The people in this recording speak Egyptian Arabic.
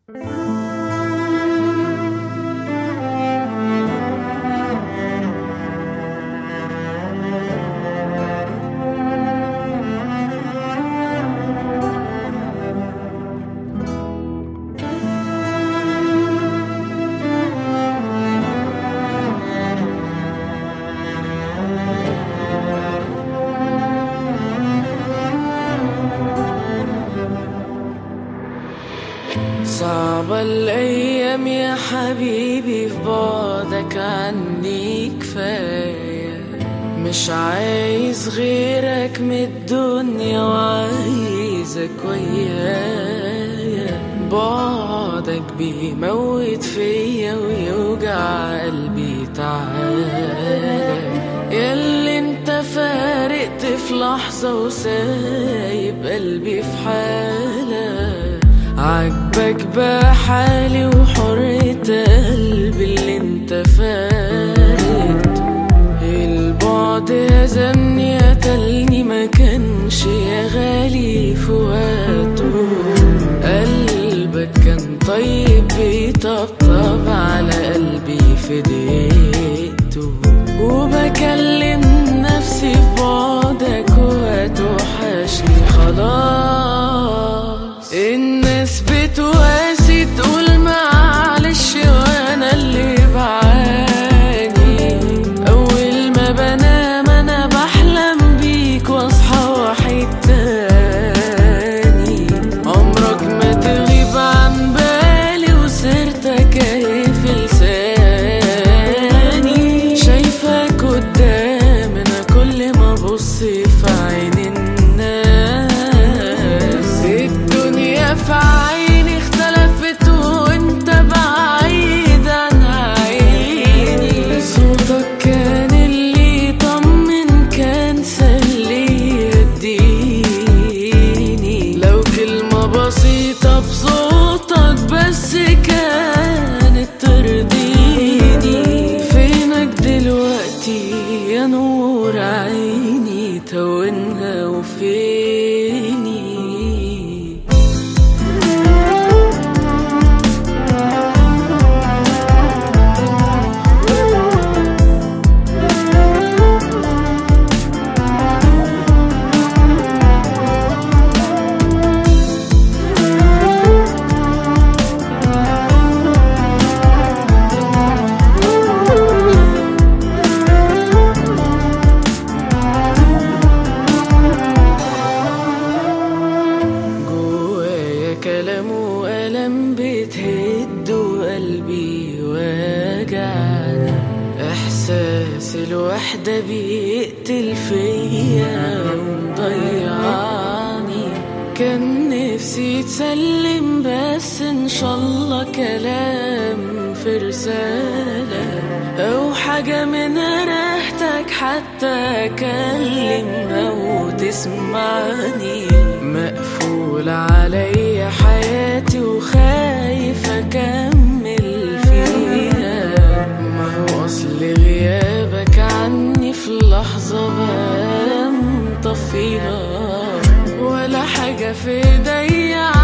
صعبة الأيام يا حبيبي في بعدك عني كفاية مش عايز غيرك من الدنيا وعايزك ويايا بعدك بيموت فيا ويوجع قلبي تعالى ياللي انت فارقت في لحظة وسايب قلبي في حالة عجبك بحالي وحرية قلبي اللي انت فارقته البعد هزمني قتلني ما كانش يا غالي في وقته قلبك كان طيب بيطبطب على قلبي في دقيقته وبكلم نفسي في بعدك وهتوحشني خلاص الناس بتواسي تقول معلش وانا اللي بعاني اول ما بنام انا بحلم بيك واصحى وحيد تاني عمرك ما تغيب عن بالي وسيرتك اهي في لساني شايفك قدام انا كل ما ابص في عين الناس الدنيا في عيني اختلفت وانت بعيد عن عيني صوتك كان اللي طمن كان سلي يديني لو كلمة بسيطة بصوتك بس كانت ترضيني فينك دلوقتي يا نور عيني تونها وفيني جوايا كلام وألم بتهد وقلبي واجعني إحساس الوحدة بيقتل فيا ومضيعني كان نفسي تسلم بس إن شاء الله كلام في رسالة أو حاجة من ريحتك حتى أكلمها وتسمعني مقفول عليا حياتي وخايف أكمل فيها ما هو أصل غيابك عني في لحظة بقى مطفيها ولا حاجة في ايديا